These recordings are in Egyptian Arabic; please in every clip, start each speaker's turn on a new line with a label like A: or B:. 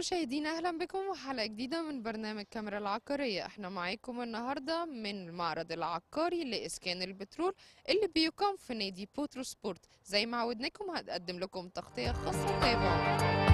A: مشاهدينا اهلا بكم وحلقه جديده من برنامج كاميرا العقاريه احنا معاكم النهارده من المعرض العقاري لاسكان البترول اللي بيقام في نادي بوترو سبورت زي ما عودناكم هنقدم لكم تغطيه خاصه تابعوا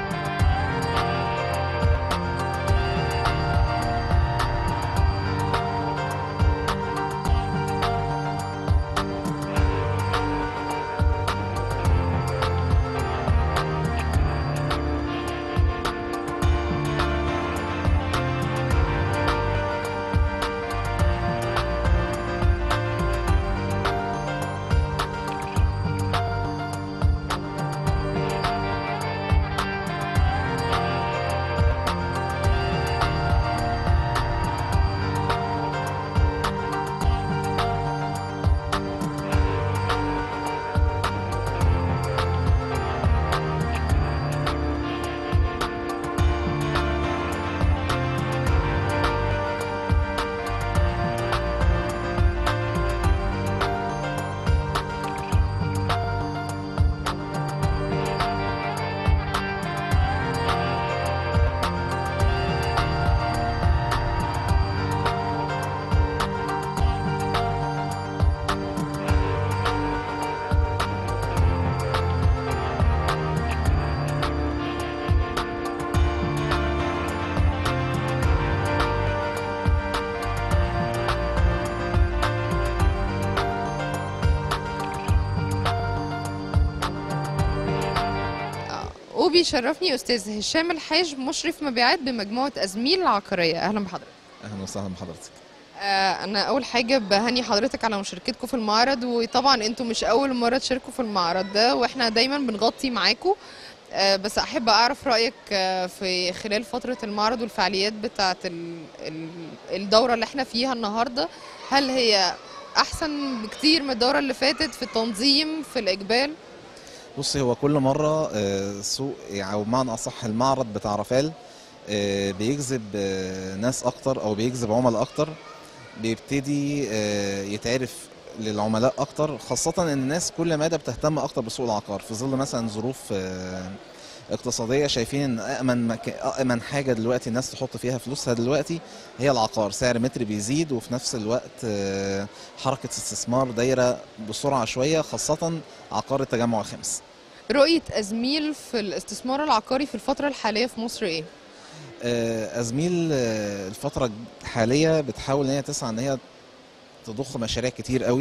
A: وبيشرفني استاذ هشام الحاج مشرف مبيعات بمجموعه ازميل العقاريه اهلا بحضرتك
B: اهلا وسهلا بحضرتك
A: آه، انا اول حاجه بهني حضرتك على مشاركتكم في المعرض وطبعا انتم مش اول مره تشاركوا في المعرض ده واحنا دايما بنغطي معاكم آه، بس احب اعرف رايك آه، في خلال فتره المعرض والفعاليات بتاعه ال- ال- الدوره اللي احنا فيها النهارده هل هي احسن بكتير من الدوره اللي فاتت في التنظيم في الاقبال
B: بصي هو كل مره آه، سوق يعني او بمعنى اصح المعرض بتاع رافال آه، بيجذب آه، ناس اكتر او بيجذب عملاء اكتر بيبتدي آه، يتعرف للعملاء اكتر خاصه ان الناس كل مدى بتهتم اكتر بسوق العقار في ظل مثلا ظروف آه، اقتصاديه شايفين ان امن مك... امن حاجه دلوقتي الناس تحط فيها فلوسها دلوقتي هي العقار سعر متر بيزيد وفي نفس الوقت آه، حركه استثمار دايره بسرعه شويه خاصه عقار التجمع الخامس
A: رؤيه ازميل في الاستثمار العقاري في الفتره الحاليه في مصر ايه
B: آه، ازميل آه، الفتره الحاليه بتحاول ان هي تسعى ان هي تضخ مشاريع كتير قوي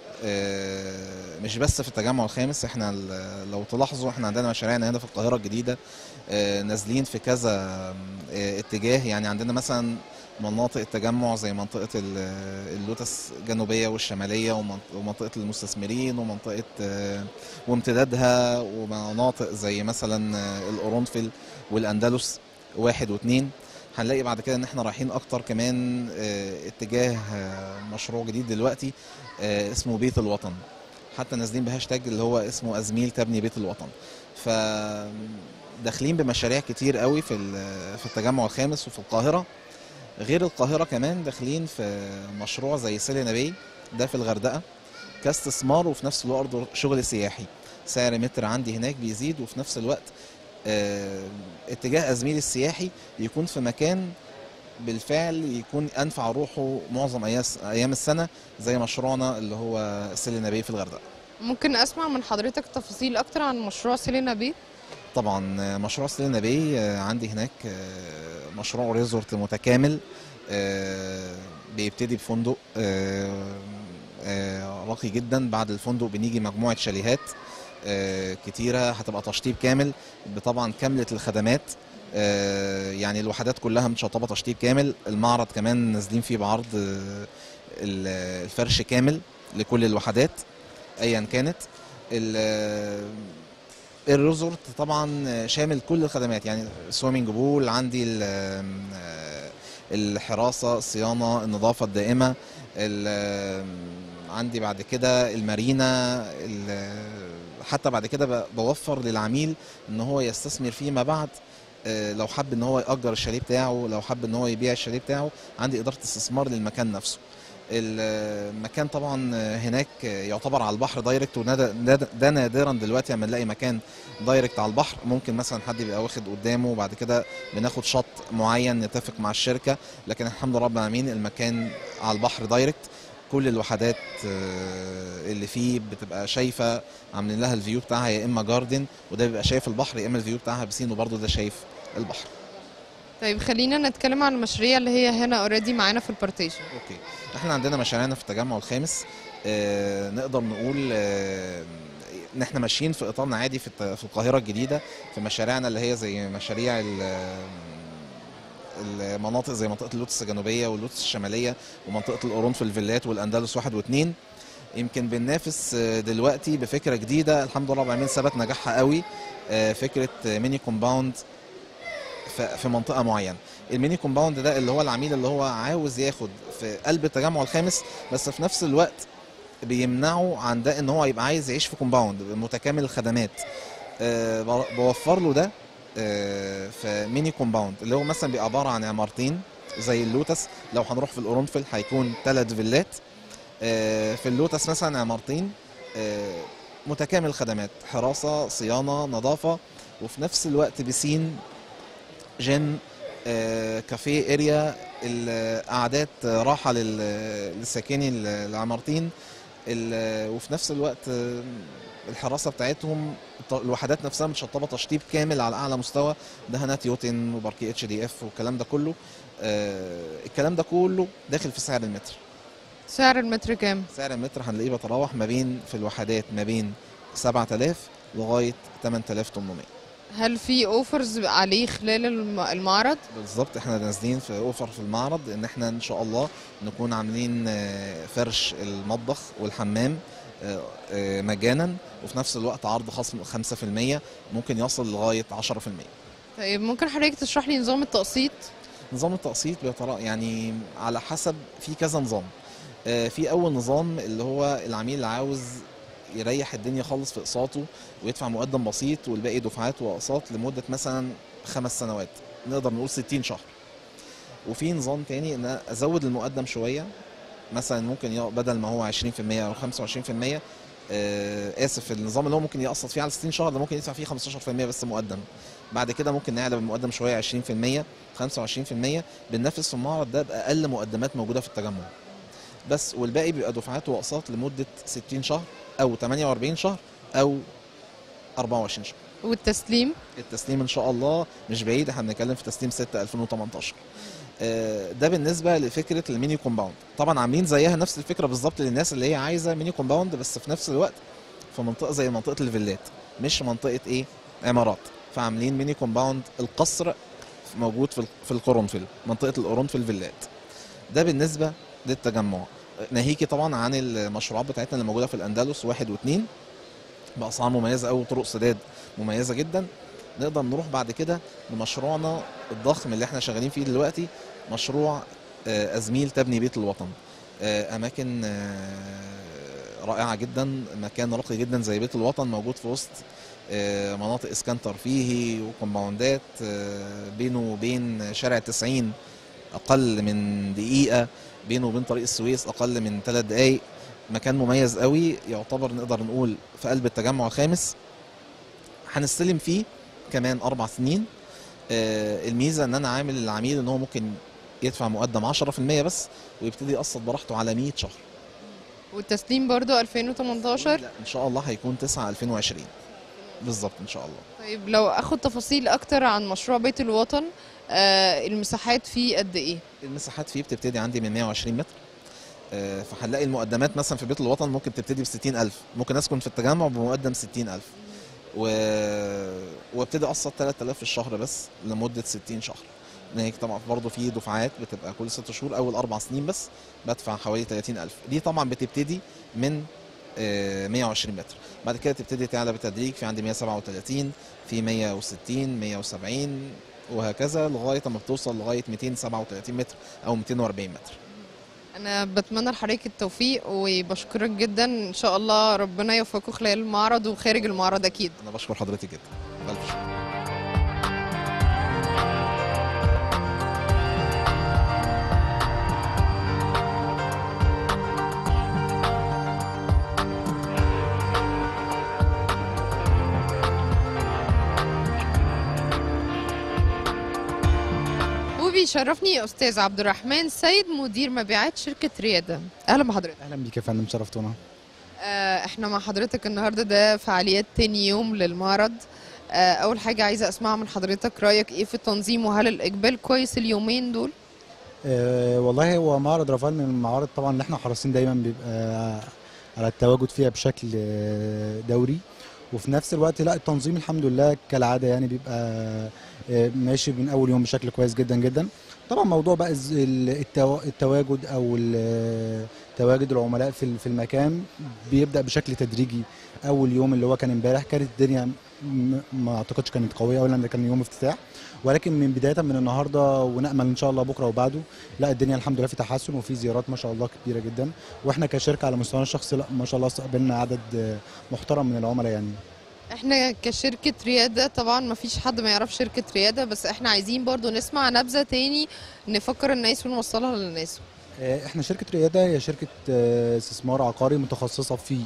B: آه، مش بس في التجمع الخامس احنا ال- لو تلاحظوا احنا عندنا مشاريعنا هنا في القاهره الجديده آه، نازلين في كذا آه، اتجاه يعني عندنا مثلا مناطق التجمع زي منطقه ال- اللوتس الجنوبيه والشماليه ومنط- ومنطقه المستثمرين ومنطقه آه، وامتدادها ومناطق زي مثلا آه، القرنفل والاندلس واحد واثنين هنلاقي بعد كده ان احنا رايحين اكتر كمان آه، اتجاه آه، مشروع جديد دلوقتي آه، اسمه بيت الوطن حتى نازلين بهاشتاج اللي هو اسمه ازميل تبني بيت الوطن ف داخلين بمشاريع كتير قوي في ال- في التجمع الخامس وفي القاهره غير القاهره كمان داخلين في مشروع زي سيلينا باي ده في الغردقه كاستثمار وفي نفس الوقت شغل سياحي سعر متر عندي هناك بيزيد وفي نفس الوقت آه، اتجاه ازميل السياحي يكون في مكان بالفعل يكون انفع روحه معظم أياس- ايام السنه زي مشروعنا اللي هو سيلينا باي في الغردقه
A: ممكن اسمع من حضرتك تفاصيل اكتر عن مشروع سيلينا بي
B: طبعا آه، مشروع سيلينا باي آه، عندي هناك آه، مشروع ريزورت متكامل آه، بيبتدي بفندق آه، آه، راقي جدا بعد الفندق بنيجي مجموعه شاليهات آه، كتيره هتبقى تشطيب كامل طبعا كامله الخدمات آه، يعني الوحدات كلها متشطبه تشطيب كامل المعرض كمان نازلين فيه بعرض آه، ال- الفرش كامل لكل الوحدات ايا كانت ال- الريزورت طبعا شامل كل الخدمات يعني سويمنج بول عندي ال- الحراسه الصيانه النظافه الدائمه ال- عندي بعد كده المارينا ال- حتى بعد كده ب- بوفر للعميل ان هو يستثمر فيما بعد آه، لو حب ان هو يأجر الشاليه بتاعه لو حب ان هو يبيع الشاليه بتاعه عندي اداره استثمار للمكان نفسه المكان طبعا هناك يعتبر على البحر دايركت وده ده- ده نادرا دلوقتي لما نلاقي مكان دايركت على البحر ممكن مثلا حد يبقى واخد قدامه وبعد كده بناخد شط معين نتفق مع الشركه لكن الحمد لله رب العالمين المكان على البحر دايركت كل الوحدات آه، اللي فيه بتبقى شايفه عاملين لها الفيو بتاعها يا اما جاردن وده بيبقى شايف البحر يا اما الفيو بتاعها بسين وبرضه ده شايف البحر
A: طيب خلينا نتكلم عن المشاريع اللي هي هنا اوريدي معانا في البارتيشن
B: اوكي احنا عندنا مشاريعنا في التجمع الخامس اه نقدر نقول اه ان احنا ماشيين في اطارنا عادي في الت- في القاهره الجديده في مشاريعنا اللي هي زي مشاريع ال- المناطق زي منطقه اللوتس الجنوبيه واللوتس الشماليه ومنطقه القرون في الفيلات والاندلس واحد واثنين يمكن بننافس آه، دلوقتي بفكره جديده الحمد لله رب العالمين ثبت نجاحها قوي آه، فكره آه، ميني كومباوند ف- في منطقه معينه الميني كومباوند ده اللي هو العميل اللي هو عاوز ياخد في قلب التجمع الخامس بس في نفس الوقت بيمنعه عن ده ان هو يبقى عايز يعيش في كومباوند متكامل الخدمات آه، ب- بوفر له ده آه، في ميني كومباوند اللي هو مثلا بيبقى عباره عن عمارتين زي اللوتس لو هنروح في القرنفل هيكون ثلاث فيلات آه، في اللوتس مثلا عمارتين آه، متكامل خدمات حراسه صيانه نظافه وفي نفس الوقت بسين جيم آه، كافيه اريا القعدات آه، راحه لل- للساكني ال- العمارتين ال- وفي نفس الوقت آه، الحراسه بتاعتهم الط- الوحدات نفسها متشطبه تشطيب كامل على اعلى مستوى دهانات يوتن وباركيه اتش دي اف والكلام ده كله آه، الكلام ده كله داخل في سعر المتر
A: سعر المتر كام
B: سعر المتر هنلاقيه بيتراوح ما بين في الوحدات ما بين 7000 لغايه 8800
A: هل في اوفرز عليه خلال الم- المعرض
B: بالظبط احنا نازلين في اوفر في المعرض ان احنا ان شاء الله نكون عاملين آه، فرش المطبخ والحمام آه، آه، مجانا وفي نفس الوقت عرض خصم 5% ممكن يصل لغايه 10%
A: طيب ممكن حضرتك تشرح لي نظام التقسيط
B: نظام التقسيط بيترا يعني على حسب في كذا نظام آه، في اول نظام اللي هو العميل اللي عاوز يريح الدنيا خالص في اقساطه ويدفع مقدم بسيط والباقي دفعات واقساط لمده مثلا خمس سنوات نقدر نقول 60 شهر وفي نظام تاني ان أنا ازود المقدم شويه مثلا ممكن يق- بدل ما هو 20% او 25% آه، اسف النظام اللي هو ممكن يقسط فيه على 60 شهر ده ممكن يدفع فيه 15% بس مقدم بعد كده ممكن نعلى بالمقدم شويه 20% 25% بننافس في المعرض ده باقل مقدمات موجوده في التجمع بس والباقي بيبقى دفعات واقساط لمده 60 شهر او 48 شهر او 24 شهر
A: والتسليم
B: التسليم ان شاء الله مش بعيد احنا بنتكلم في تسليم 6 2018 آه، ده بالنسبه لفكره الميني كومباوند طبعا عاملين زيها نفس الفكره بالظبط للناس اللي هي عايزه ميني كومباوند بس في نفس الوقت في منطقه زي منطقه الفيلات مش منطقه ايه عمارات فعاملين ميني كومباوند القصر موجود في ال- في القرنفل منطقه القرنفل فيلات ده بالنسبه للتجمع ناهيكي طبعا عن المشروعات بتاعتنا اللي موجوده في الاندلس واحد واثنين باسعار مميزه قوي وطرق سداد مميزه جدا نقدر نروح بعد كده لمشروعنا الضخم اللي احنا شغالين فيه دلوقتي مشروع آه، ازميل تبني بيت الوطن آه، اماكن آه، رائعه جدا مكان راقي جدا زي بيت الوطن موجود في وسط آه، مناطق اسكان ترفيهي وكومباوندات آه، بينه وبين شارع 90 اقل من دقيقه بينه وبين طريق السويس اقل من ثلاث دقائق مكان مميز قوي يعتبر نقدر نقول في قلب التجمع الخامس هنستلم فيه كمان اربع سنين آه، الميزه ان انا عامل العميل ان هو ممكن يدفع مقدم 10% بس ويبتدي يقسط براحته على 100 شهر
A: والتسليم برضو 2018
B: لا ان شاء الله هيكون 9 2020 بالظبط ان شاء الله
A: طيب لو اخد تفاصيل اكتر عن مشروع بيت الوطن آه المساحات فيه قد ايه
B: المساحات فيه بتبتدي عندي من 120 متر آه، فهنلاقي المقدمات مثلا في بيت الوطن ممكن تبتدي ب 60000 ممكن اسكن في التجمع بمقدم 60000 و... وابتدي اقسط 3000 في الشهر بس لمده 60 شهر هناك طبعا برضه في دفعات بتبقى كل ست شهور اول اربع سنين بس بدفع حوالي 30000 دي طبعا بتبتدي من آه، 120 متر بعد كده تبتدي تعلى بالتدريج في عندي 137 في 160 170 وهكذا لغايه ما بتوصل لغايه 237 متر او 240 متر
A: انا بتمنى لحضرتك التوفيق وبشكرك جدا ان شاء الله ربنا يوفقكم خلال المعرض وخارج المعرض اكيد
B: انا بشكر حضرتك جدا الف شكر
A: بيشرفني استاذ عبد الرحمن سيد مدير مبيعات شركه رياده اهلا بحضرتك
C: اهلا بيك يا فندم شرفتونا
A: آه، احنا مع حضرتك النهارده ده فعاليات تاني يوم للمعرض آه، اول حاجه عايزه اسمع من حضرتك رايك ايه في التنظيم وهل الاقبال كويس اليومين دول
C: أه والله هو معرض رافال من المعارض طبعا اللي احنا حريصين دايما بيبقى على التواجد فيها بشكل آه، دوري وفي نفس الوقت لا التنظيم الحمد لله كالعاده يعني بيبقى آه، ماشي من اول يوم بشكل كويس جدا جدا طبعا موضوع بقى الز- ال- التوا- التواجد او ال- تواجد العملاء في ال- في المكان بيبدا بشكل تدريجي اول يوم اللي هو كان امبارح كانت الدنيا م- ما اعتقدش كانت قويه اولا ده كان يوم افتتاح ولكن من بدايه من النهارده ونامل ان شاء الله بكره وبعده لا الدنيا الحمد لله في تحسن وفي زيارات ما شاء الله كبيره جدا واحنا كشركه على مستوانا الشخصي لا ما شاء الله استقبلنا عدد آه، محترم من العملاء يعني
A: احنا كشركه رياده طبعا ما فيش حد ما يعرف شركه رياده بس احنا عايزين برضو نسمع نبذه تاني نفكر الناس ونوصلها للناس
C: آه، احنا شركه رياده هي شركه آه، استثمار عقاري متخصصه في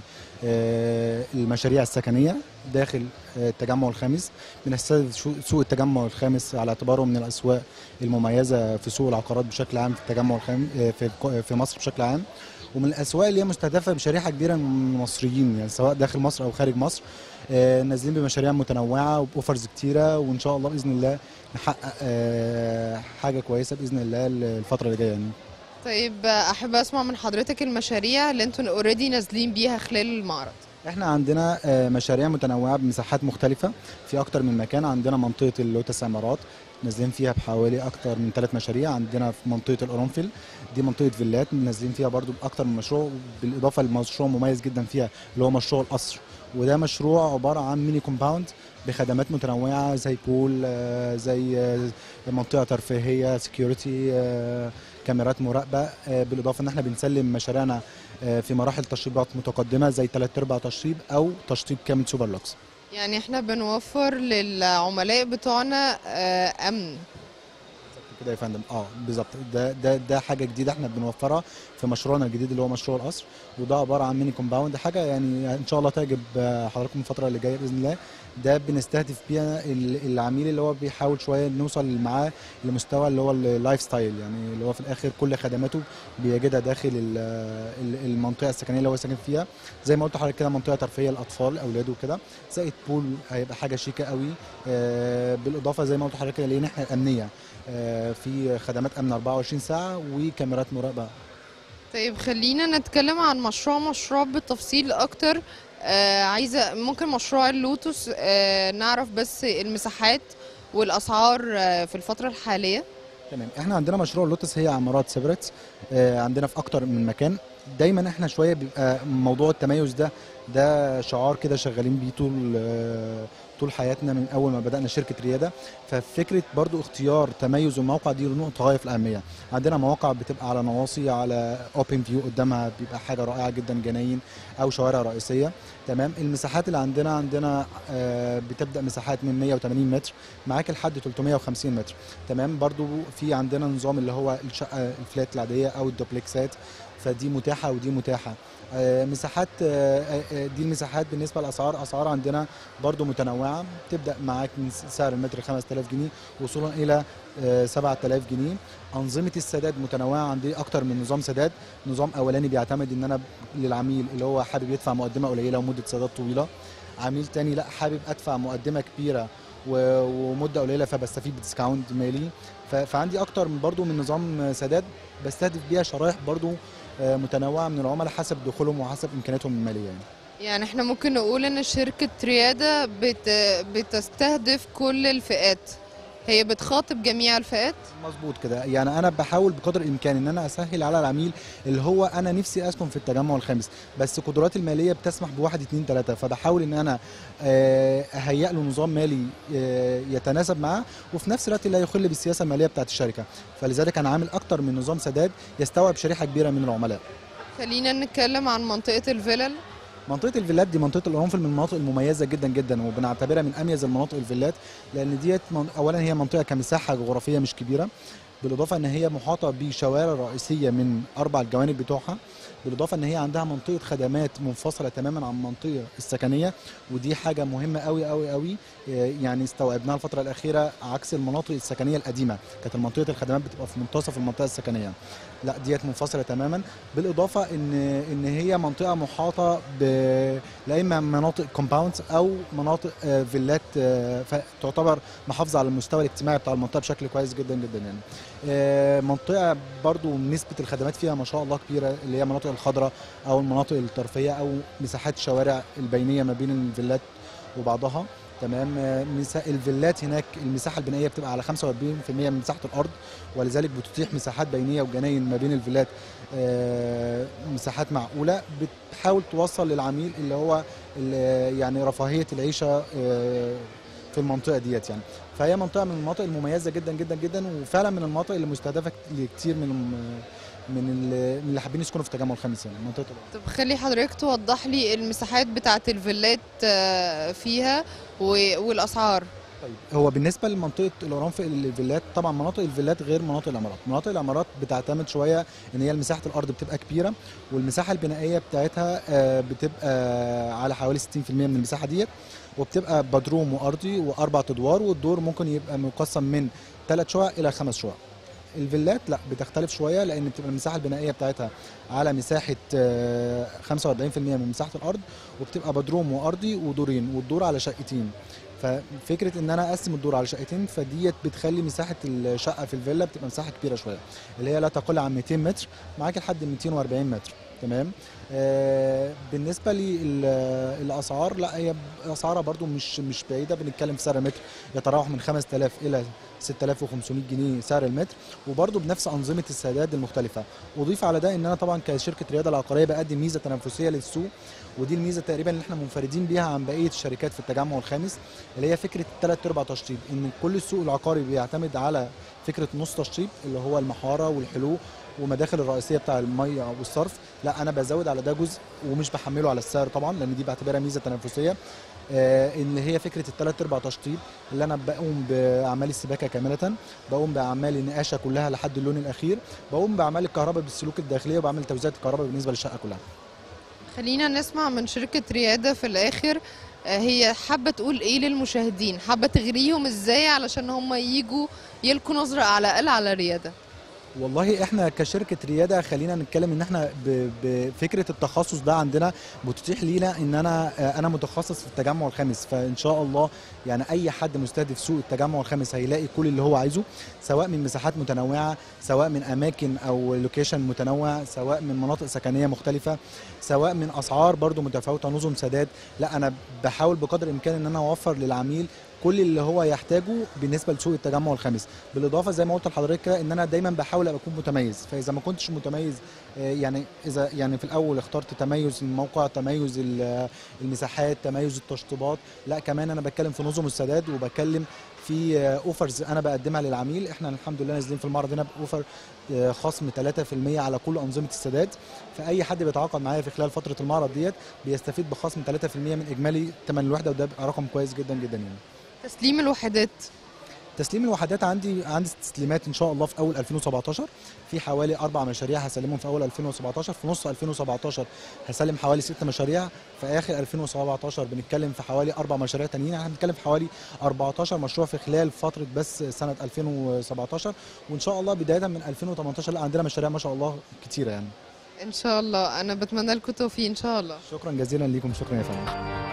C: آه، المشاريع السكنيه داخل آه، التجمع الخامس بنستهدف شو- سوق التجمع الخامس على اعتباره من الاسواق المميزه في سوق العقارات بشكل عام في التجمع الخامس في في مصر بشكل عام ومن الاسواق اللي هي مستهدفه بشريحه كبيره من المصريين يعني سواء داخل مصر او خارج مصر آه، نازلين بمشاريع متنوعه وبوفرز كتيره وان شاء الله باذن الله نحقق آه، حاجه كويسه باذن الله الفتره اللي جايه يعني
A: طيب آه، احب اسمع من حضرتك المشاريع اللي انتوا اوريدي نازلين بيها خلال المعرض
C: احنا عندنا آه، مشاريع متنوعه بمساحات مختلفه في اكتر من مكان عندنا منطقه اللوتس عمارات نازلين فيها بحوالي اكتر من ثلاث مشاريع عندنا في منطقه القرنفل دي منطقه فيلات نازلين فيها برضو باكتر من مشروع بالاضافه لمشروع مميز جدا فيها اللي هو مشروع القصر وده مشروع عباره عن ميني كومباوند بخدمات متنوعه زي بول آه، زي آه، منطقه ترفيهيه سكيورتي كاميرات مراقبه آه، بالاضافه ان احنا بنسلم مشاريعنا آه، في مراحل تشطيبات متقدمه زي ثلاث ارباع تشطيب او تشطيب كامل سوبر لوكس
A: يعني احنا بنوفر للعملاء بتوعنا آه، امن
C: كده يا فندم اه بالظبط ده ده ده حاجه جديده احنا بنوفرها في مشروعنا الجديد اللي هو مشروع القصر وده عباره عن ميني كومباوند حاجه يعني ان شاء الله تعجب آه، حضراتكم الفتره اللي جايه باذن الله ده بنستهدف بيها ال- العميل اللي هو بيحاول شويه نوصل معاه لمستوى اللي هو اللايف ستايل يعني اللي هو في الاخر كل خدماته بيجدها داخل ال- ال- المنطقه السكنيه اللي هو ساكن فيها زي ما قلت لحضرتك كده منطقه ترفيهيه للاطفال اولاده وكده زائد بول هيبقى حاجه شيكه قوي آه، بالاضافه زي ما قلت لحضرتك كده لناحيه امنيه آه، في خدمات امن 24 ساعه وكاميرات مراقبه
A: طيب خلينا نتكلم عن مشروع مشروع بالتفصيل اكتر آه عايزه ممكن مشروع اللوتس آه نعرف بس المساحات والاسعار آه في الفتره الحاليه
C: تمام احنا عندنا مشروع لوتس هي عمارات سيبريتس آه، عندنا في اكتر من مكان دايما احنا شويه بيبقى موضوع التميز ده ده شعار كده شغالين بيه طول آه، طول حياتنا من اول ما بدانا شركه رياده ففكره برضو اختيار تميز الموقع دي نقطه غايه في الاهميه عندنا مواقع بتبقى على نواصي على اوبن فيو قدامها بيبقى حاجه رائعه جدا جناين او شوارع رئيسيه تمام المساحات اللي عندنا عندنا آه، بتبدا مساحات من 180 متر معاك لحد 350 متر تمام برضو في عندنا نظام اللي هو الشقه الفلات العاديه او الدوبلكسات فدي متاحه ودي متاحه آه، مساحات آه، آه، دي المساحات بالنسبه للاسعار اسعار عندنا برضو متنوعه تبدا معاك من سعر المتر 5000 جنيه وصولا الى آه، 7000 جنيه انظمه السداد متنوعه عندي اكتر من نظام سداد نظام اولاني بيعتمد ان انا للعميل اللي هو حابب يدفع مقدمه قليله ومده سداد طويله عميل تاني لا حابب ادفع مقدمه كبيره و- ومده قليله فبستفيد بديسكاونت مالي ف- فعندي اكتر من برضو من نظام سداد بستهدف بيها شرائح برضو آه، متنوعه من العملاء حسب دخولهم وحسب امكانياتهم الماليه يعني
A: يعني احنا ممكن نقول ان شركه رياده بت بتستهدف كل الفئات هي بتخاطب جميع الفئات
C: مظبوط كده يعني انا بحاول بقدر الامكان ان انا اسهل على العميل اللي هو انا نفسي اسكن في التجمع الخامس بس قدراتي الماليه بتسمح بواحد اتنين تلاته فبحاول ان انا آه، اهيئ له نظام مالي آه، يتناسب معاه وفي نفس الوقت لا يخل بالسياسه الماليه بتاعت الشركه فلذلك انا عامل اكتر من نظام سداد يستوعب شريحه كبيره من العملاء
A: خلينا نتكلم عن منطقه الفلل
C: منطقه الفيلات دي منطقه القرنفل من المناطق المميزه جدا جدا وبنعتبرها من اميز المناطق الفيلات لان ديت من- اولا هي منطقه كمساحه جغرافيه مش كبيره بالاضافه ان هي محاطه بشوارع رئيسيه من اربع الجوانب بتوعها بالاضافه ان هي عندها منطقه خدمات منفصله تماما عن المنطقه السكنيه ودي حاجه مهمه قوي قوي قوي آه، يعني استوعبناها الفتره الاخيره عكس المناطق السكنيه القديمه كانت منطقه الخدمات بتبقى في منتصف المنطقه السكنيه لا ديت منفصله تماما بالاضافه ان ان هي منطقه محاطه ب لا اما مناطق كومباوندز او مناطق آه، فيلات آه، فتعتبر محافظه على المستوى الاجتماعي بتاع المنطقه بشكل كويس جدا جدا يعني آه، منطقه برضو نسبه الخدمات فيها ما شاء الله كبيره اللي هي المناطق الخضراء او المناطق الترفيهيه او مساحات الشوارع البينيه ما بين الفيلات وبعضها تمام آه، مسا- الفيلات هناك المساحه البنائيه بتبقى على 45% من مساحه الارض ولذلك بتتيح مساحات بينيه وجناين ما بين الفيلات آه، مساحات معقوله بتحاول توصل للعميل اللي هو ال- يعني رفاهيه العيشه آه، في المنطقه ديت يعني فهي منطقه من المناطق المميزه جدا جدا جدا وفعلا من المناطق اللي مستهدفه لكتير من الم- من ال- من اللي حابين يسكنوا في التجمع الخامس يعني منطقه الأرض.
A: طب خلي حضرتك توضح لي المساحات بتاعه الفيلات آه، فيها و- والاسعار
C: طيب هو بالنسبه لمنطقه القرنفل الفيلات طبعا مناطق الفيلات غير مناطق العمارات مناطق العمارات بتعتمد شويه ان هي مساحه الارض بتبقى كبيره والمساحه البنائيه بتاعتها آه، بتبقى على حوالي 60% من المساحه ديت وبتبقى بدروم وارضي واربع ادوار والدور ممكن يبقى مقسم من ثلاث شقق الى خمس شقق الفيلات لا بتختلف شويه لان بتبقى المساحه البنائيه بتاعتها على مساحه آه، 45% من مساحه الارض وبتبقى بدروم وارضي ودورين والدور على شقتين ففكره ان انا اقسم الدور على شقتين فديت بتخلي مساحه الشقه في الفيلا بتبقى مساحه كبيره شويه اللي هي لا تقل عن 200 متر معاك لحد 240 متر تمام آه بالنسبه للاسعار لا هي اسعارها برضو مش مش بعيده بنتكلم في سعر متر يتراوح من 5000 الى 6500 جنيه سعر المتر وبرضو بنفس انظمه السداد المختلفه اضيف على ده ان انا طبعا كشركه رياده العقاريه بقدم ميزه تنافسيه للسوق ودي الميزه تقريبا اللي احنا منفردين بيها عن بقيه الشركات في التجمع الخامس اللي هي فكره الثلاث ارباع تشطيب ان كل السوق العقاري بيعتمد على فكره نص تشطيب اللي هو المحاره والحلو ومداخل الرئيسيه بتاع الميه والصرف لا انا بزود على ده جزء ومش بحمله على السعر طبعا لان دي بعتبرها ميزه تنافسيه آه ان هي فكره الثلاث ارباع تشطيب اللي انا بقوم باعمال السباكه كامله بقوم باعمال النقاشه كلها لحد اللون الاخير بقوم باعمال الكهرباء بالسلوك الداخليه وبعمل توزيع الكهرباء بالنسبه للشقه كلها
A: خلينا نسمع من شركة ريادة في الآخر آه، هي حابة تقول إيه للمشاهدين حابة تغريهم إزاي علشان هم يجوا يلقوا نظرة على الأقل على ريادة
C: والله احنا كشركه رياده خلينا نتكلم ان احنا ب- بفكره التخصص ده عندنا بتتيح لينا ان انا آه، انا متخصص في التجمع الخامس فان شاء الله يعني اي حد مستهدف سوق التجمع الخامس هيلاقي كل اللي هو عايزه سواء من مساحات متنوعه سواء من اماكن او لوكيشن متنوع سواء من مناطق سكنيه مختلفه سواء من اسعار برضو متفاوته نظم سداد لا انا بحاول بقدر الامكان ان انا اوفر للعميل كل اللي هو يحتاجه بالنسبه لسوق التجمع الخامس بالاضافه زي ما قلت لحضرتك كده ان انا دايما بحاول ابقى اكون متميز فاذا ما كنتش متميز آه، يعني اذا يعني في الاول اخترت تميز الموقع تميز ال- المساحات تميز التشطيبات لا كمان انا بتكلم في نظم السداد وبتكلم في اوفرز انا بقدمها للعميل احنا الحمد لله نازلين في المعرض هنا باوفر آه، خصم 3% على كل انظمه السداد فاي حد بيتعاقد معايا في خلال فتره المعرض ديت بيستفيد بخصم 3% من اجمالي ثمن الوحده وده بيبقى رقم كويس جدا جدا يعني
A: تسليم الوحدات
C: تسليم الوحدات عندي عندي تسليمات ان شاء الله في اول 2017 في حوالي اربع مشاريع هسلمهم في اول 2017 في نص 2017 هسلم حوالي ست مشاريع في اخر 2017 بنتكلم في حوالي اربع مشاريع تانيين يعني هنتكلم في حوالي 14 مشروع في خلال فتره بس سنه 2017 وان شاء الله بدايه من 2018 لا عندنا مشاريع ما شاء الله كتيره يعني
A: إن شاء الله أنا بتمنى لكم التوفيق إن شاء الله
C: شكرا جزيلا ليكم شكرا يا فندم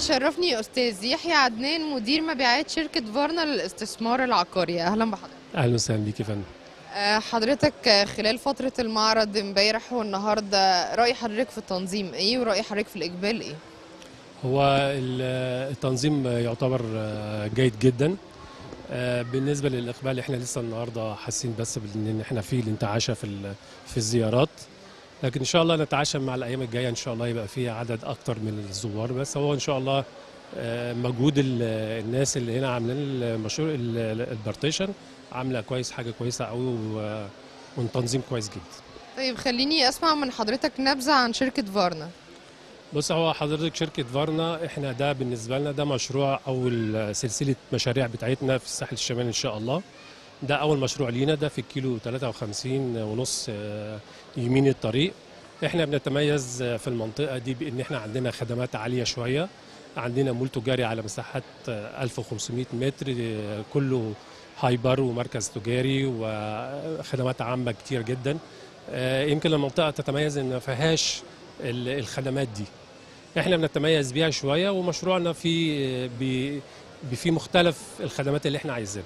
A: بيشرفني استاذ يحيى عدنان مدير مبيعات شركه فارنا للاستثمار العقاري اهلا بحضرتك
D: اهلا وسهلا بيك يا فندم
A: آه، حضرتك آه، خلال فتره المعرض امبارح والنهارده راي حضرتك في التنظيم ايه وراي حضرتك في الاقبال ايه
D: هو ال- التنظيم يعتبر آه، جيد جدا آه، بالنسبه للاقبال احنا لسه النهارده حاسين بس بان احنا في الانتعاشه في ال- في الزيارات لكن ان شاء الله نتعاشى مع الايام الجايه ان شاء الله يبقى في عدد اكتر من الزوار بس هو ان شاء الله آه، مجهود ال- الناس اللي هنا عاملين المشروع ال- ال- البارتيشن عامله كويس حاجه كويسه قوي و- والتنظيم كويس جدا
A: طيب خليني اسمع من حضرتك نبذه عن شركه فارنا
D: بص هو حضرتك شركة فارنا احنا ده بالنسبة لنا ده مشروع أول سلسلة مشاريع بتاعتنا في الساحل الشمالي إن شاء الله ده أول مشروع لينا ده في الكيلو 53 ونص آه، يمين الطريق احنا بنتميز آه، في المنطقة دي بإن احنا عندنا خدمات عالية شوية عندنا مول تجاري على مساحات آه، 1500 متر آه، كله هايبر ومركز تجاري وخدمات عامة كتير جدا آه، يمكن المنطقة تتميز إن ما فيهاش ال- الخدمات دي احنا بنتميز بيها شويه ومشروعنا في بي- بي- في مختلف الخدمات اللي احنا عايزينها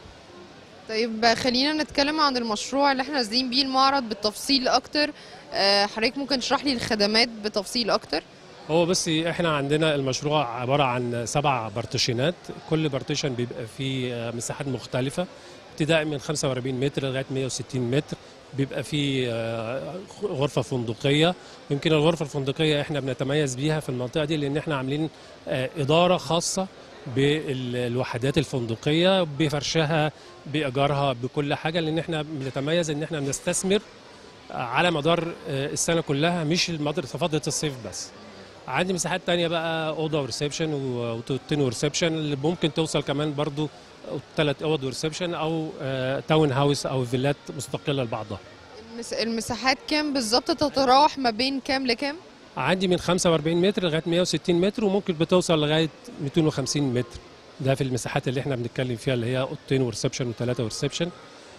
A: طيب خلينا نتكلم عن المشروع اللي احنا نازلين بيه المعرض بالتفصيل اكتر آه، حضرتك ممكن تشرح لي الخدمات بتفصيل اكتر
D: هو بس احنا عندنا المشروع عباره عن سبع بارتيشنات كل بارتيشن بيبقى فيه مساحات مختلفه ابتداء من 45 متر لغايه 160 متر بيبقى فيه آه، غرفه فندقيه يمكن الغرفه الفندقيه احنا بنتميز بيها في المنطقه دي لان احنا عاملين آه، اداره خاصه بالوحدات الفندقيه بفرشها بايجارها بكل حاجه لان احنا بنتميز ان احنا بنستثمر على مدار آه، السنه كلها مش المدار في فتره الصيف بس عندي مساحات تانية بقى اوضه وريسبشن وتوتين وريسبشن اللي ممكن توصل كمان برضو ثلاث اوض وريسبشن او آه، تاون هاوس او فيلات مستقله لبعضها
A: المس- المساحات كام بالظبط تتراوح ما بين كام لكام
D: عندي من 45 متر لغايه 160 متر وممكن بتوصل لغايه 250 متر ده في المساحات اللي احنا بنتكلم فيها اللي هي اوضتين وريسبشن وثلاثه وريسبشن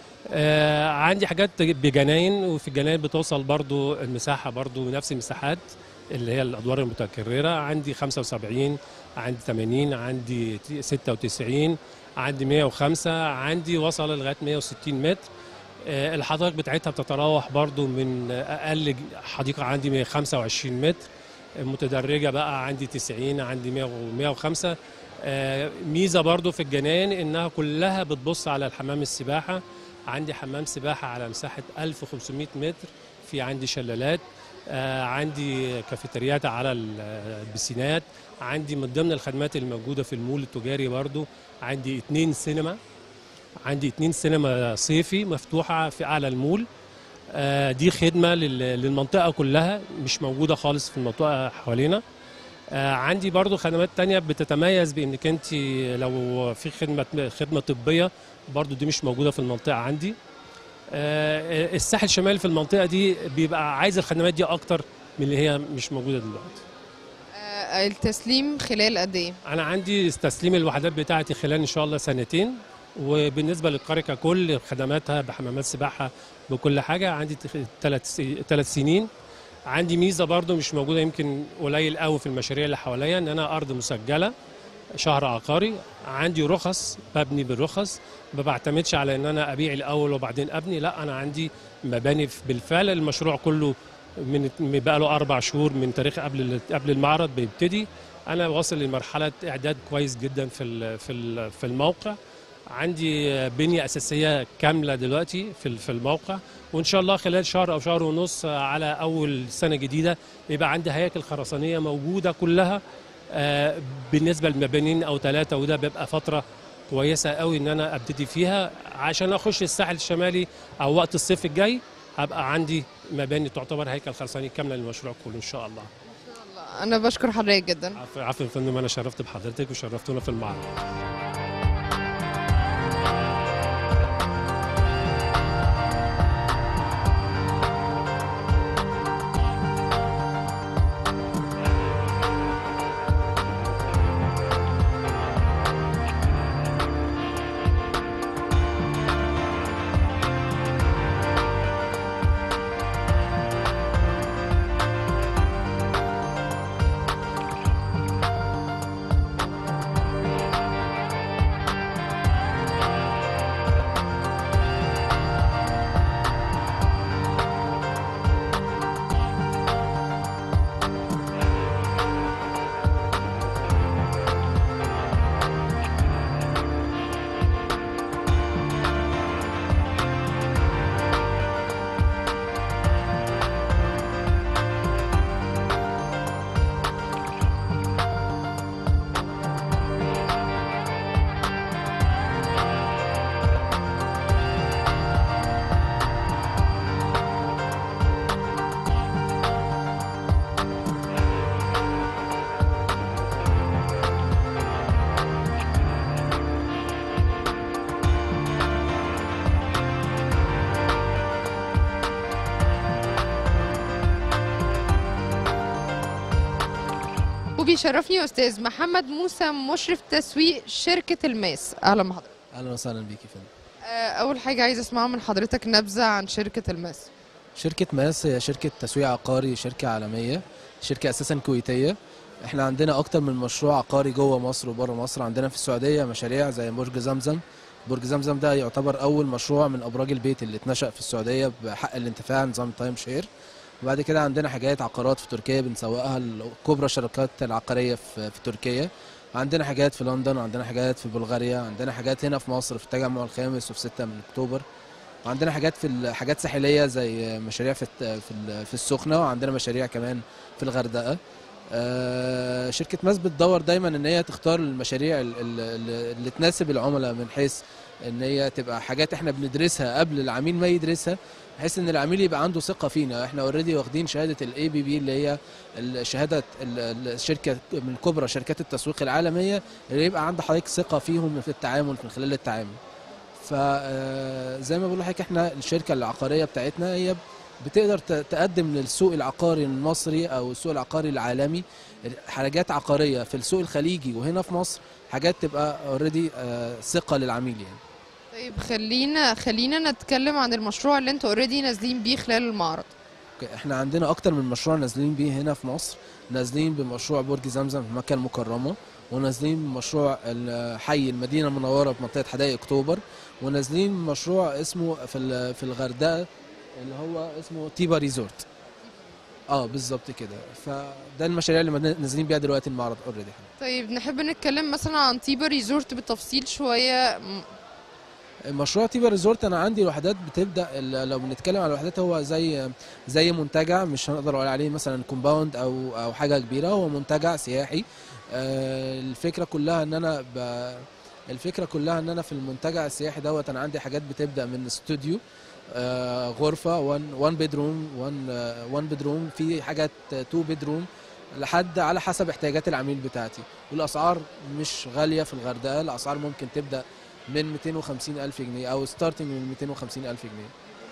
D: آه عندي حاجات بجناين وفي الجناين بتوصل برضو المساحه برضو نفس المساحات اللي هي الادوار المتكرره عندي 75 عندي 80 عندي 96 عندي 105 عندي وصل لغايه 160 متر آه، الحدائق بتاعتها بتتراوح برضو من اقل حديقه عندي 125 متر متدرجه بقى عندي 90 عندي 100 105 آه، ميزه برضو في الجناين انها كلها بتبص على الحمام السباحه عندي حمام سباحه على مساحه 1500 متر في عندي شلالات آه، عندي كافيتريات على ال- البسينات عندي من ضمن الخدمات الموجوده في المول التجاري برضو عندي اتنين سينما عندي اتنين سينما صيفي مفتوحة في أعلى المول آه، دي خدمة لل- للمنطقة كلها مش موجودة خالص في المنطقة حوالينا آه، عندي برضو خدمات تانية بتتميز بانك انت لو في خدمة خدمة طبية برضو دي مش موجودة في المنطقة عندي آه، الساحل الشمالي في المنطقة دي بيبقى عايز الخدمات دي أكتر من اللي هي مش موجودة دلوقتي
A: آه، التسليم خلال قد ايه
D: انا عندي تسليم الوحدات بتاعتي خلال ان شاء الله سنتين وبالنسبه للقريه ككل خدماتها بحمامات سباحه بكل حاجه عندي ثلاث ثلاث سنين عندي ميزه برضو مش موجوده يمكن قليل قوي في المشاريع اللي حواليا ان انا ارض مسجله شهر عقاري عندي رخص ببني بالرخص ما بعتمدش على ان انا ابيع الاول وبعدين ابني لا انا عندي مباني بالفعل المشروع كله من بقى له اربع شهور من تاريخ قبل قبل المعرض بيبتدي انا واصل لمرحله اعداد كويس جدا في ال- في ال- في الموقع عندي بنيه اساسيه كامله دلوقتي في ال- في الموقع وان شاء الله خلال شهر او شهر ونص على اول سنه جديده يبقى عندي هياكل خرسانيه موجوده كلها آه، بالنسبه لمبانين او ثلاثه وده بيبقى فتره كويسه قوي ان انا ابتدي فيها عشان اخش الساحل الشمالي او وقت الصيف الجاي هبقى عندي مباني تعتبر هيكل خرساني كامله للمشروع كله ان شاء الله
A: انا بشكر حضرتك جدا
D: عفوا عفوا يا فندم انا شرفت بحضرتك وشرفتونا في المعرض
A: وبيشرفني استاذ محمد موسى مشرف تسويق شركه الماس اهلا بحضرتك
E: اهلا وسهلا بيكي يا فندم
A: آه، اول حاجه عايزه اسمعها من حضرتك نبذه عن شركه الماس
E: شركه ماس هي شركه تسويق عقاري شركه عالميه شركه اساسا كويتيه احنا عندنا اكتر من مشروع عقاري جوه مصر وبره مصر عندنا في السعوديه مشاريع زي برج زمزم برج زمزم ده يعتبر اول مشروع من ابراج البيت اللي اتنشأ في السعوديه بحق الانتفاع نظام تايم شير وبعد كده عندنا حاجات عقارات في تركيا بنسوقها لكبرى الشركات العقاريه في, في تركيا عندنا حاجات في لندن وعندنا حاجات في بلغاريا عندنا حاجات هنا في مصر في التجمع الخامس وفي 6 من اكتوبر وعندنا حاجات في ال- حاجات ساحليه زي مشاريع في الت- في ال- في السخنه وعندنا مشاريع كمان في الغردقه آه، شركه ماس بتدور دايما ان هي تختار المشاريع ال- ال- ال- اللي تناسب العملاء من حيث ان هي تبقى حاجات احنا بندرسها قبل العميل ما يدرسها بحيث ان العميل يبقى عنده ثقه فينا احنا اوريدي واخدين شهاده الاي بي بي اللي هي الشهاده ال- الشركه من كبرى شركات التسويق العالميه اللي يبقى عند حضرتك ثقه فيهم في التعامل من خلال التعامل فزي ما بقول لحضرتك احنا الشركه العقاريه بتاعتنا هي بتقدر ت- تقدم للسوق العقاري المصري او السوق العقاري العالمي حاجات عقاريه في السوق الخليجي وهنا في مصر حاجات تبقى اوريدي ثقه للعميل يعني
A: طيب خلينا خلينا نتكلم عن المشروع اللي انتوا اوريدي نازلين بيه خلال المعرض
E: اوكي، احنا عندنا اكتر من مشروع نازلين بيه هنا في مصر نازلين بمشروع برج زمزم في مكة المكرمة ونازلين بمشروع ال- حي المدينة المنورة في منطقة حدائق اكتوبر ونازلين بمشروع اسمه في ال- في الغردقة اللي هو اسمه تيبا ريزورت اه بالظبط كده فده المشاريع اللي منا- نازلين بيها دلوقتي المعرض اوريدي
A: طيب نحب نتكلم مثلا عن تيبا ريزورت بالتفصيل شويه م-
E: مشروع تيبا ريزورت انا عندي وحدات بتبدا ال- لو بنتكلم على الوحدات هو زي زي منتجع مش هنقدر اقول عليه مثلا كومباوند او او حاجه كبيره هو منتجع سياحي آه، الفكره كلها ان انا ب... الفكره كلها ان انا في المنتجع السياحي دوت انا عندي حاجات بتبدا من استوديو آه، غرفه 1 1 بيدروم 1 1 بيدروم في حاجات 2 بيدروم لحد على حسب احتياجات العميل بتاعتي والاسعار مش غاليه في الغردقه الاسعار ممكن تبدا من 250 ألف جنيه أو ستارتنج من 250 ألف جنيه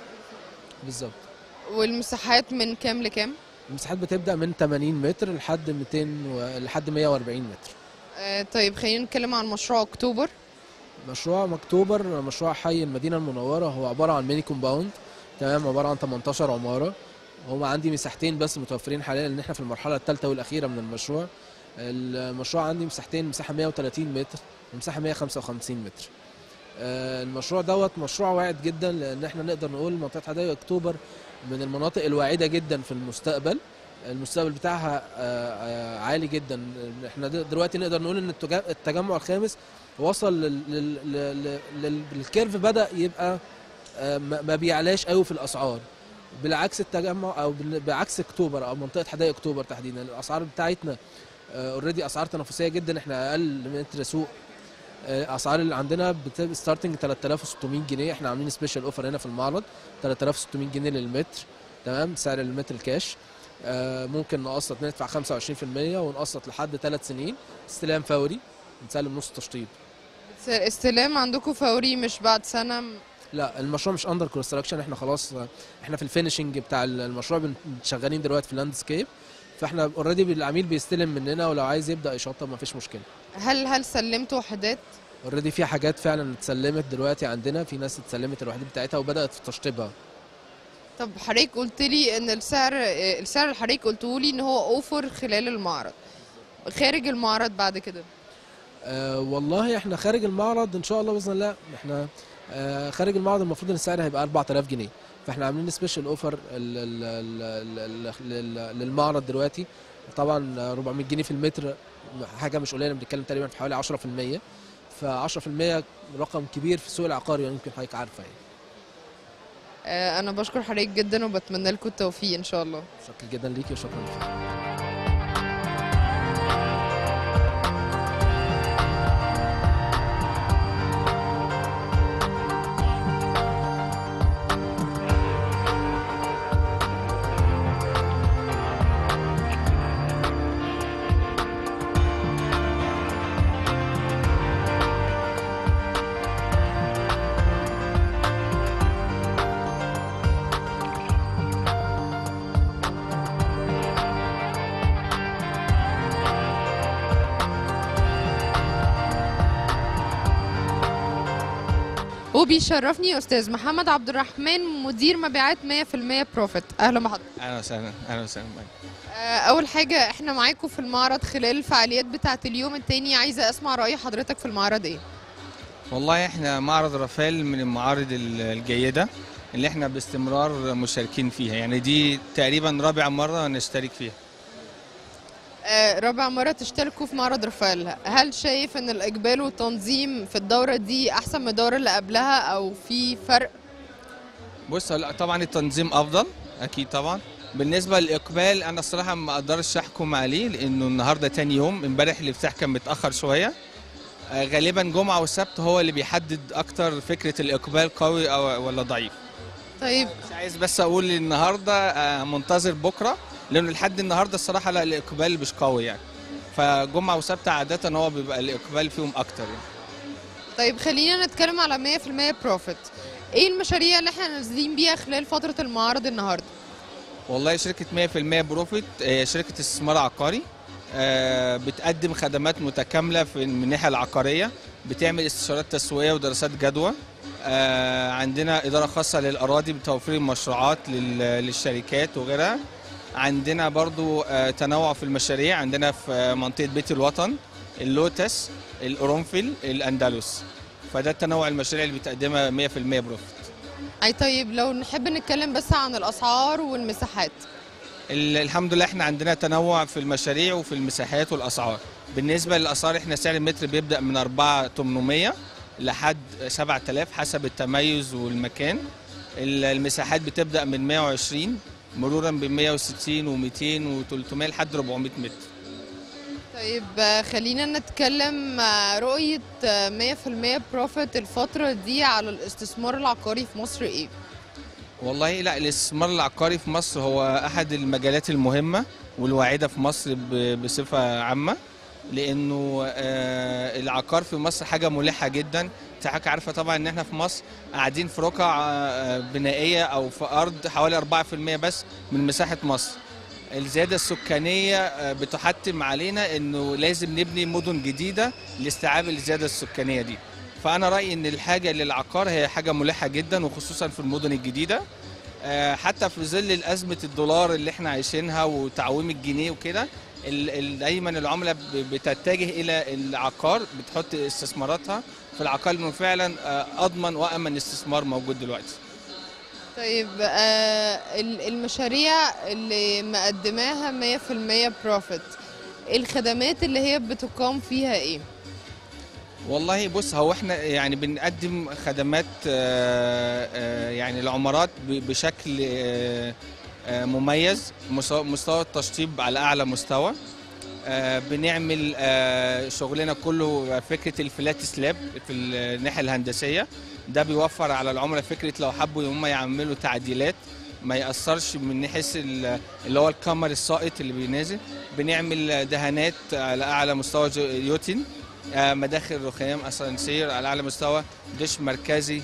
E: بالظبط
A: والمساحات من كام لكام
E: المساحات بتبدأ من 80 متر لحد 200 و... لحد 140 متر
A: آه طيب خلينا نتكلم عن مشروع اكتوبر
E: مشروع اكتوبر مشروع حي المدينة المنورة هو عبارة عن ميني كومباوند تمام عبارة عن 18 عمارة هو عندي مساحتين بس متوفرين حاليا لان احنا في المرحلة الثالثة والأخيرة من المشروع المشروع عندي مساحتين مساحة 130 متر ومساحة 155 متر آه، المشروع دوت مشروع واعد جدا لان احنا نقدر نقول منطقه حدائق اكتوبر من المناطق الواعده جدا في المستقبل المستقبل بتاعها آه، آه، عالي جدا احنا د- دلوقتي نقدر نقول ان التجا- التجمع الخامس وصل لل- لل- لل- لل- للكيرف بدا يبقى آه، ما ما بيعلاش قوي في الاسعار بالعكس التجمع او بال- بعكس اكتوبر او منطقه حدائق اكتوبر تحديدا الاسعار بتاعتنا اوريدي اسعار تنافسيه جدا احنا اقل متر سوق آه، اسعار اللي عندنا ستارتنج 3600 جنيه احنا عاملين سبيشال اوفر هنا في المعرض 3600 جنيه للمتر تمام سعر المتر الكاش آه، ممكن نقسط ندفع 25% ونقسط لحد 3 سنين استلام فوري نسلم نص تشطيب
A: بس الاستلام عندكم فوري مش بعد سنه
E: لا المشروع مش اندر كونستراكشن احنا خلاص آه، احنا في الفينشنج بتاع المشروع بن- شغالين دلوقتي في لاندسكيب فاحنا اوريدي العميل بيستلم مننا ولو عايز يبدا يشطب مفيش مشكله
A: هل هل سلمتوا وحدات
E: اوريدي في حاجات فعلا اتسلمت دلوقتي عندنا في ناس اتسلمت الوحدات بتاعتها وبدات في تشطيبها
A: طب حضرتك قلت لي ان السعر آه، السعر اللي حضرتك قلته لي ان هو اوفر خلال المعرض خارج المعرض بعد كده
E: أه والله احنا خارج المعرض ان شاء الله باذن الله احنا أه خارج المعرض المفروض ان السعر هيبقى 4000 جنيه فاحنا عاملين سبيشال اوفر للمعرض دلوقتي طبعا 400 جنيه في المتر حاجه مش قليله بنتكلم تقريبا في حوالي 10% ف 10% رقم كبير في السوق العقاري يعني يمكن حضرتك عارفه يعني
A: آه، انا بشكر حضرتك جدا وبتمنى لكم التوفيق ان شاء الله
E: شكرا جدا ليكي وشكرا لك
A: وبيشرفني استاذ محمد عبد الرحمن مدير مبيعات 100% بروفيت اهلا بحضرتك
F: اهلا وسهلا اهلا وسهلا معاك.
A: آه، اول حاجه احنا معاكم في المعرض خلال الفعاليات بتاعه اليوم التاني عايزه اسمع راي حضرتك في المعرض ايه
F: والله احنا معرض رافال من المعارض ال- الجيده اللي احنا باستمرار مشاركين فيها يعني دي تقريبا رابع مره نشترك فيها
A: آه، رابع مرة تشتركوا في معرض رفال هل شايف ان الاقبال والتنظيم في الدورة دي احسن من الدورة اللي قبلها او في فرق
F: بص لا طبعا التنظيم افضل اكيد طبعا بالنسبه للاقبال انا الصراحه ما اقدرش احكم عليه لانه النهارده تاني يوم امبارح الافتتاح كان متاخر شويه آه، غالبا جمعه وسبت هو اللي بيحدد اكتر فكره الاقبال قوي او ولا ضعيف
A: طيب
F: مش عايز بس اقول النهارده آه، منتظر بكره لانه لحد النهارده الصراحه لا الاقبال مش قوي يعني فجمعه وسبت عاده هو بيبقى الاقبال فيهم اكتر يعني
A: طيب خلينا نتكلم على 100% بروفيت ايه المشاريع اللي احنا نازلين بيها خلال فترة المعرض النهاردة
F: والله شركه 100% بروفيت آه، شركه استثمار عقاري آه، بتقدم خدمات متكامله في من الناحيه العقاريه بتعمل استشارات تسويقيه ودراسات جدوى آه، عندنا اداره خاصه للاراضي بتوفير المشروعات لل- للشركات وغيرها عندنا برضو آه، تنوع في المشاريع عندنا في آه، منطقه بيت الوطن اللوتس القرنفل الاندلس فده التنوع المشاريع اللي بتقدمها 100% بروفيت
A: اي طيب لو نحب نتكلم بس عن الاسعار والمساحات
F: ال- الحمد لله احنا عندنا تنوع في المشاريع وفي المساحات والاسعار بالنسبه للاسعار احنا سعر المتر بيبدا من 4800 لحد 7000 حسب التميز والمكان ال- المساحات بتبدا من 120 مرورا ب 160 و200 و300 لحد 400 متر
A: طيب آه، خلينا نتكلم آه، رؤية آه، 100% بروفيت الفترة دي على الاستثمار العقاري في مصر ايه؟
F: والله لا الاستثمار العقاري في مصر هو احد المجالات المهمه والواعده في مصر ب- بصفه عامه لانه آه، العقار في مصر حاجه ملحه جدا انت حضرتك عارفه طبعا ان احنا في مصر قاعدين في رقع آه، بنائيه او في ارض حوالي 4% بس من مساحه مصر الزياده السكانيه آه، بتحتم علينا انه لازم نبني مدن جديده لاستيعاب الزياده السكانيه دي فانا رايي ان الحاجه للعقار هي حاجه ملحه جدا وخصوصا في المدن الجديده آه، حتى في ظل ازمه الدولار اللي احنا عايشينها وتعويم الجنيه وكده ال- ال- دايما العمله ب- بتتجه الى العقار بتحط استثماراتها في العقار لانه فعلا آه، اضمن وامن استثمار موجود دلوقتي
A: طيب آه ال- المشاريع اللي مقدماها 100% بروفيت الخدمات اللي هي بتقام فيها ايه؟
F: والله بص هو احنا يعني بنقدم خدمات آه، آه، يعني العمارات ب- بشكل آه، آه، مميز مستوى- مستوى التشطيب على اعلى مستوى آه، بنعمل آه، شغلنا كله فكره الفلات سلاب في الناحيه الهندسيه ده بيوفر على العملاء فكره لو حبوا ان هم يعملوا تعديلات ما ياثرش من حيث ال- اللي هو الكمر الساقط اللي بينازل بنعمل دهانات على اعلى مستوى جو- يوتن آه، مداخل رخام اسانسير على اعلى مستوى دش مركزي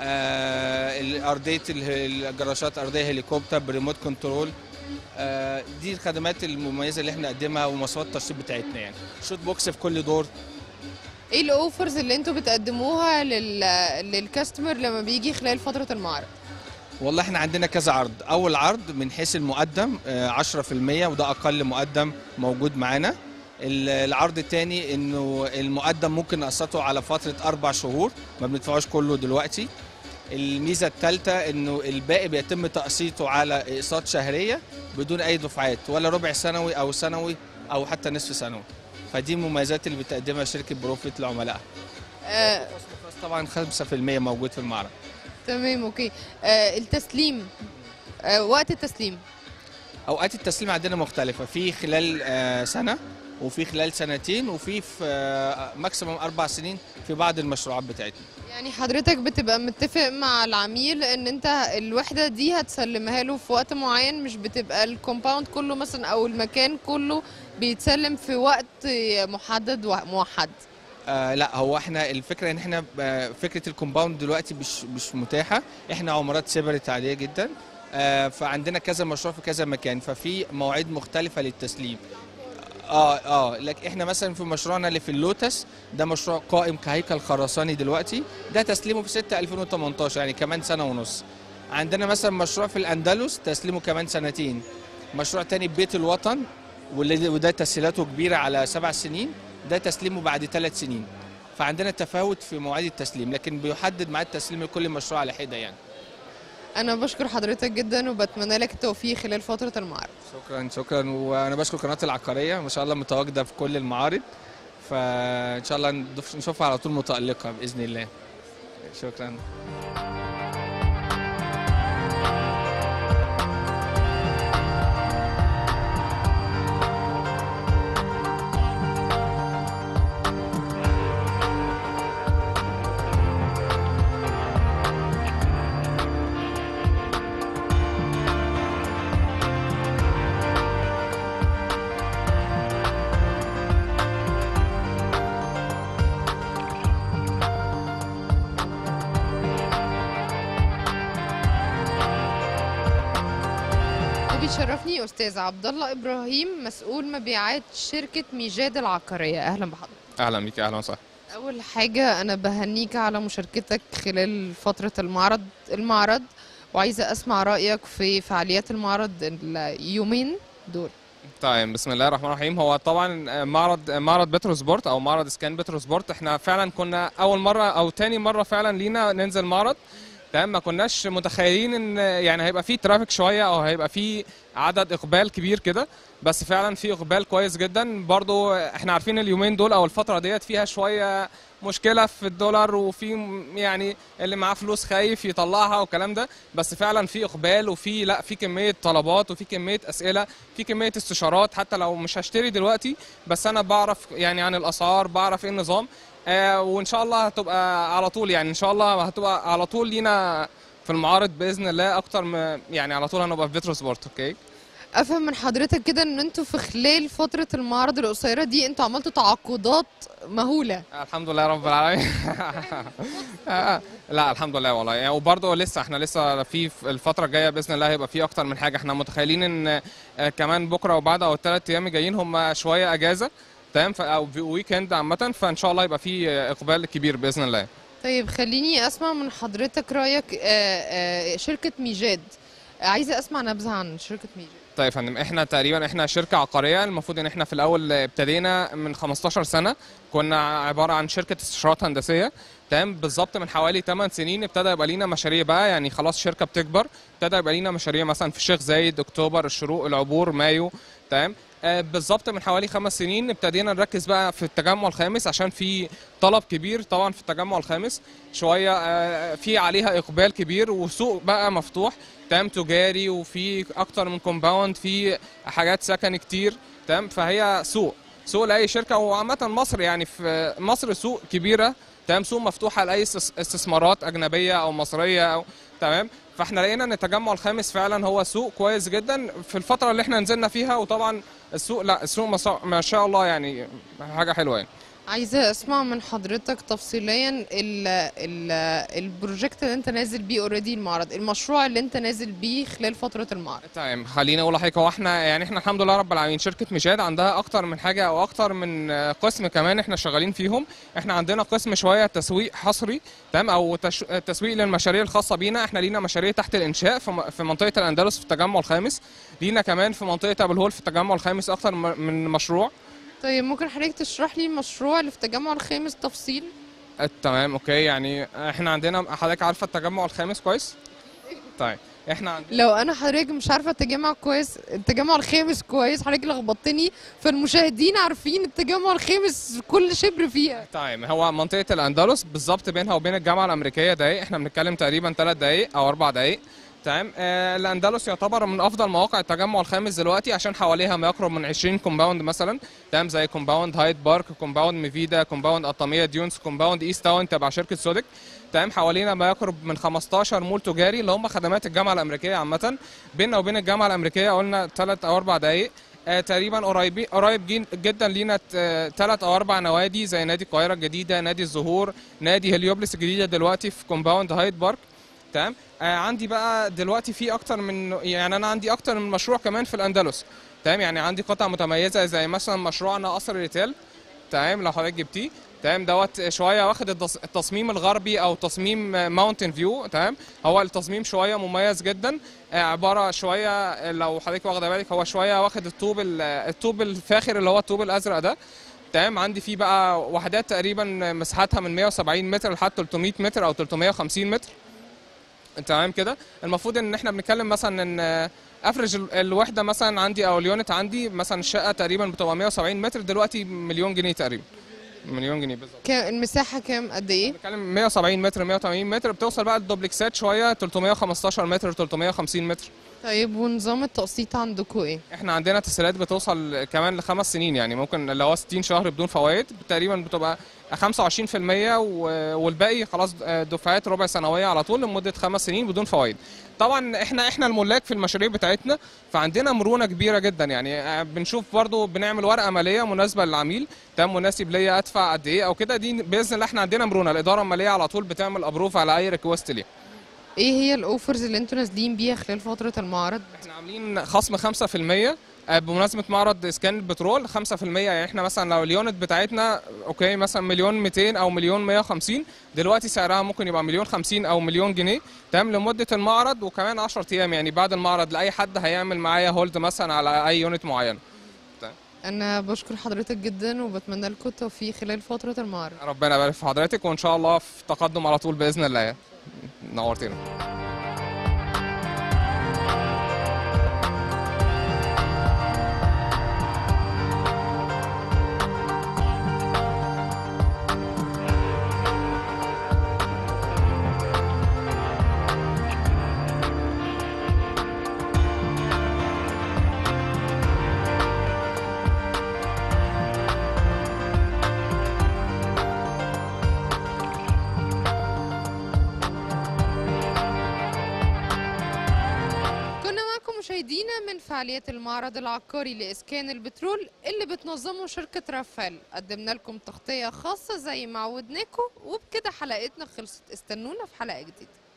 F: آه، ارضيه اله- الجراشات ارضيه هليكوبتر بريموت كنترول آه، دي الخدمات المميزه اللي احنا نقدمها ومواصفات التشطيب بتاعتنا يعني شوت بوكس في كل دور
A: ايه الاوفرز اللي انتوا بتقدموها لل... للكاستمر لما بيجي خلال فترة المعرض؟
F: والله احنا عندنا كذا عرض اول عرض من حيث المقدم آه، 10% وده اقل مقدم موجود معانا ال- العرض الثاني انه المقدم ممكن نقسطه على فتره اربع شهور ما بندفعوش كله دلوقتي الميزه الثالثه انه الباقي بيتم تقسيطه على اقساط شهريه بدون اي دفعات ولا ربع سنوي او سنوي او حتى نصف سنوي فدي المميزات اللي بتقدمها شركه بروفيت لعملائها
A: آه
F: طبعا 5% موجود في المعرض
A: تمام اوكي آه التسليم آه وقت التسليم
F: اوقات التسليم عندنا مختلفه في خلال آه، سنه وفي خلال سنتين وفي في ماكسيموم اربع سنين في بعض المشروعات بتاعتنا
A: يعني حضرتك بتبقى متفق مع العميل ان انت الوحدة دي هتسلمها له في وقت معين مش بتبقى الكومباوند كله مثلا او المكان كله بيتسلم في وقت محدد وموحد
F: آه لا هو احنا الفكره ان احنا آه، فكره الكومباوند دلوقتي مش مش متاحه احنا عمارات سيبرت عاديه جدا آه فعندنا كذا مشروع في كذا مكان ففي مواعيد مختلفه للتسليم اه اه لكن احنا مثلا في مشروعنا اللي في اللوتس ده مشروع قائم كهيكل خرساني دلوقتي ده تسليمه في 6 2018 يعني كمان سنه ونص عندنا مثلا مشروع في الاندلس تسليمه كمان سنتين مشروع تاني ببيت الوطن واللي- وده تسهيلاته كبيره على سبع سنين ده تسليمه بعد ثلاث سنين فعندنا تفاوت في مواعيد التسليم لكن بيحدد ميعاد تسليم لكل مشروع على حده يعني
A: انا بشكر حضرتك جدا وبتمنى لك التوفيق خلال فتره المعرض
F: شكرا شكرا وانا بشكر قناه العقاريه ما شاء الله متواجده في كل المعارض فان شاء الله ندف- نشوفها على طول متالقه باذن الله شكرا
A: وبيشرفني استاذ عبد الله ابراهيم مسؤول مبيعات شركه ميجاد العقاريه اهلا بحضرتك
G: اهلا بيك اهلا وسهلا
A: اول حاجه انا بهنيك على مشاركتك خلال فتره المعرض المعرض وعايزه اسمع رايك في فعاليات المعرض اليومين دول
G: طيب بسم الله الرحمن الرحيم هو طبعا معرض معرض بترو سبورت او معرض سكان بترو سبورت احنا فعلا كنا اول مره او تاني مره فعلا لينا ننزل معرض تمام ما كناش متخيلين ان يعني هيبقى فيه ترافيك شويه او هيبقى فيه عدد اقبال كبير كده بس فعلا في اقبال كويس جدا برضو احنا عارفين اليومين دول او الفتره ديت فيها شويه مشكله في الدولار وفي م- يعني اللي معاه فلوس خايف يطلعها والكلام ده بس فعلا في اقبال وفي لا في كميه طلبات وفي كميه اسئله في كميه استشارات حتى لو مش هشتري دلوقتي بس انا بعرف يعني عن الاسعار بعرف ايه النظام آه وان شاء الله هتبقى على طول يعني ان شاء الله هتبقى على طول لينا في المعارض باذن الله اكتر من يعني على طول هنبقى في فيترو سبورت اوكي
A: افهم من حضرتك كده ان انتوا في خلال فتره المعرض القصيره دي انتوا عملتوا تعاقدات مهوله
G: الحمد لله رب العالمين آه، لا الحمد لله والله يعني وبرضه لسه احنا لسه في في الفتره الجايه باذن الله هيبقى في اكتر من حاجه احنا متخيلين ان آه، كمان بكره وبعد او الثلاث ايام الجايين هم شويه اجازه تمام ف- او في ويكند عامه فان شاء الله يبقى في آه، اقبال كبير باذن الله
A: طيب خليني اسمع من حضرتك رايك آه، آه، شركه ميجاد عايزه اسمع نبذه عن شركه ميجاد
G: طيب يا فندم احنا تقريبا احنا شركه عقاريه المفروض ان احنا في الاول ابتدينا من 15 سنه كنا عباره عن شركه استشارات هندسيه تمام بالظبط من حوالي 8 سنين ابتدى يبقى لينا مشاريع بقى يعني خلاص شركه بتكبر ابتدى يبقى لينا مشاريع مثلا في الشيخ زايد اكتوبر الشروق العبور مايو تمام آه، بالظبط من حوالي خمس سنين ابتدينا نركز بقى في التجمع الخامس عشان في طلب كبير طبعا في التجمع الخامس شويه آه، في عليها اقبال كبير وسوق بقى مفتوح تمام تجاري وفي اكتر من كومباوند في حاجات سكن كتير تمام فهي سوق سوق لاي شركه وعامه مصر يعني في مصر سوق كبيره تمام سوق مفتوحه لاي استس- استثمارات اجنبيه او مصريه او تمام فاحنا لقينا ان التجمع الخامس فعلا هو سوق كويس جدا في الفتره اللي احنا نزلنا فيها وطبعا السوق لا السوق ما شاء- ما شاء الله يعني حاجه حلوه يعني
A: عايزه اسمع من حضرتك تفصيليا ال ال البروجكت اللي انت نازل بيه اوريدي المعرض المشروع اللي انت نازل بيه خلال فتره المعرض
G: تمام خليني اقول لحضرتك هو احنا يعني احنا الحمد لله رب العالمين شركه ميشاد عندها اكتر من حاجه او اكتر من آه، قسم كمان احنا شغالين فيهم احنا عندنا قسم شويه تسويق حصري تمام او تش... تسويق للمشاريع الخاصه بينا احنا لينا مشاريع تحت الانشاء في, م... في منطقه الاندلس في التجمع الخامس لينا كمان في منطقه ابو الهول في التجمع الخامس اكتر م- من مشروع
A: طيب ممكن حضرتك تشرح لي المشروع اللي في التجمع الخامس تفصيل
G: آه، تمام اوكي يعني احنا عندنا حضرتك عارفه التجمع الخامس كويس طيب احنا عندنا
A: لو انا حضرتك مش عارفه التجمع كويس التجمع الخامس كويس حضرتك لخبطتني فالمشاهدين عارفين التجمع الخامس كل شبر فيها
G: طيب هو منطقة الأندلس بالظبط بينها وبين الجامعة الأمريكية دقايق احنا بنتكلم تقريبا ثلاث دقايق أو أربع دقايق تمام آه الأندلس يعتبر من أفضل مواقع التجمع الخامس دلوقتي عشان حواليها ما يقرب من 20 كومباوند مثلا تمام زي كومباوند هايد بارك كومباوند ميفيدا كومباوند أطامية ديونز كومباوند إيست تاون تبع شركة سودك تمام حوالينا ما يقرب من 15 مول تجاري اللي هم خدمات الجامعة الأمريكية عامة بيننا وبين الجامعة الأمريكية قلنا ثلاث أو أربع دقايق آه، تقريبا قريبين قريب جين- جدا لينا ثلاث او اربع نوادي زي نادي القاهره الجديده نادي الزهور نادي هليوبلس الجديده دلوقتي في كومباوند هايد بارك تمام آه عندي بقى دلوقتي في اكتر من يعني انا عندي اكتر من مشروع كمان في الاندلس تمام يعني عندي قطع متميزه زي مثلا مشروعنا قصر ريتيل تمام لو حضرتك جبتيه تمام دوت شويه واخد التص- التصميم الغربي او تصميم ماونتن فيو تمام هو التصميم شويه مميز جدا آه، عباره شويه آه، لو حضرتك واخده بالك هو شويه واخد الطوب ال- الطوب الفاخر اللي هو الطوب الازرق ده تمام عندي فيه بقى وحدات تقريبا مساحتها من 170 متر لحد 300 متر او 350 متر تمام كده المفروض ان احنا بنتكلم مثلا ان افرج الوحده مثلا عندي او اليونت عندي مثلا الشقه تقريبا بتبقى 170 متر دلوقتي مليون جنيه تقريبا مليون جنيه بالظبط
A: كام المساحه كام قد ايه
G: بنتكلم 170 متر 180 متر بتوصل بقى الدوبلكسات شويه 315 متر 350 متر
A: طيب ونظام التقسيط عندكم ايه
G: احنا عندنا تسهيلات بتوصل كمان لخمس سنين يعني ممكن اللي هو 60 شهر بدون فوائد تقريبا بتبقى 25% و- والباقي خلاص دفعات ربع سنويه على طول لمده خمس سنين بدون فوائد طبعا احنا احنا الملاك في المشاريع بتاعتنا فعندنا مرونه كبيره جدا يعني آه، بنشوف برضو بنعمل ورقه ماليه مناسبه للعميل تمام مناسب ليا ادفع قد ايه او كده دي باذن الله احنا عندنا مرونه الاداره الماليه على طول بتعمل ابروف على اي ريكوست ليها
A: ايه هي الاوفرز اللي انتوا نازلين بيها خلال فتره المعرض
G: احنا عاملين خصم 5% آه، بمناسبه معرض اسكان البترول 5% يعني احنا مثلا لو اليونت بتاعتنا اوكي مثلا مليون 200 او مليون 150 دلوقتي سعرها ممكن يبقى مليون 50 او مليون جنيه تمام لمده المعرض وكمان 10 ايام يعني بعد المعرض لاي حد هيعمل معايا هولد مثلا على اي يونت معين
A: انا بشكر حضرتك جدا وبتمنى لكم التوفيق خلال فتره المعرض
G: ربنا يبارك في حضرتك وان شاء الله في تقدم على طول باذن الله نورتنا
A: كنا معكم مشاهدينا من فعاليات المعرض العقاري لإسكان البترول اللي بتنظمه شركة رافال قدمنا لكم تغطية خاصة زي ما عودناكم وبكده حلقتنا خلصت استنونا في حلقة جديدة